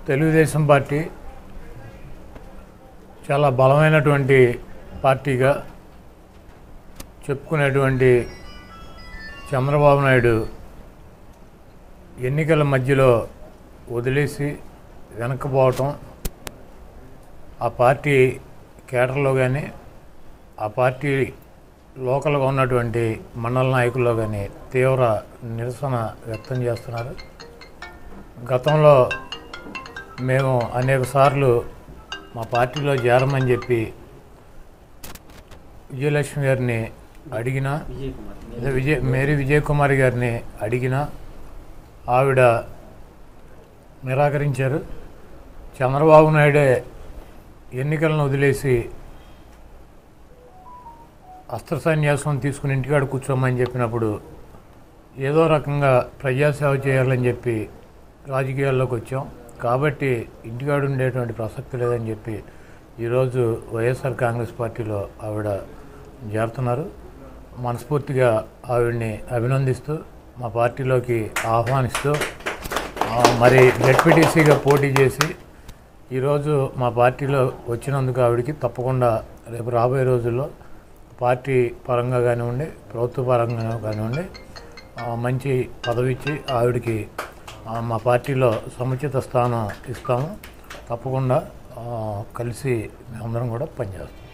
Telugu Desam party చాలా బలమైనటువంటి పార్టీగా చెప్పుకునేటువంటి చంద్రబాబు నాయుడు ఎన్నికల మధ్యలో వదిలేసి వెనక్కిపోవటం ఆ పార్టీ కేటర్లో కానీ ఆ పార్టీ లోకల్గా ఉన్నటువంటి మండల నాయకుల్లో కానీ తీవ్ర నిరసన వ్యక్తం చేస్తున్నారు గతంలో మేము అనేక సార్లు మా పార్టీలో చేరమని చెప్పి విజయలక్ష్మి గారిని అడిగినా అదే విజయ్ మేరీ విజయ్ కుమార్ గారిని అడిగినా ఆవిడ నిరాకరించారు చంద్రబాబు నాయుడే ఎన్నికలను వదిలేసి అస్త్ర సన్యాసం తీసుకుని ఇంటికాడ కూర్చోమని చెప్పినప్పుడు ఏదో రకంగా ప్రజాసేవ చేయాలని చెప్పి రాజకీయాల్లోకి వచ్చాం కాబట్టి ఇంటికాడ ఉండేటువంటి ప్రసక్తి లేదని చెప్పి ఈరోజు వైఎస్ఆర్ కాంగ్రెస్ పార్టీలో ఆవిడ చేరుతున్నారు మనస్ఫూర్తిగా ఆవిడ్ని అభినందిస్తూ మా పార్టీలోకి ఆహ్వానిస్తూ ఆ, మరి జెడ్పీటీసీగా పోటీ చేసి ఈరోజు మా పార్టీలో వచ్చినందుకు ఆవిడకి తప్పకుండా రేపు రాబోయే రోజుల్లో పార్టీ పరంగా కానివ్వండి ప్రభుత్వ పరంగా కానివ్వండి ఆ, మంచి పదవి ఇచ్చి ఆవిడకి ఆ, మా పార్టీలో సముచిత స్థానం ఇస్తాము తప్పకుండా ఆ, కలిసి మేమందరం కూడా పనిచేస్తాం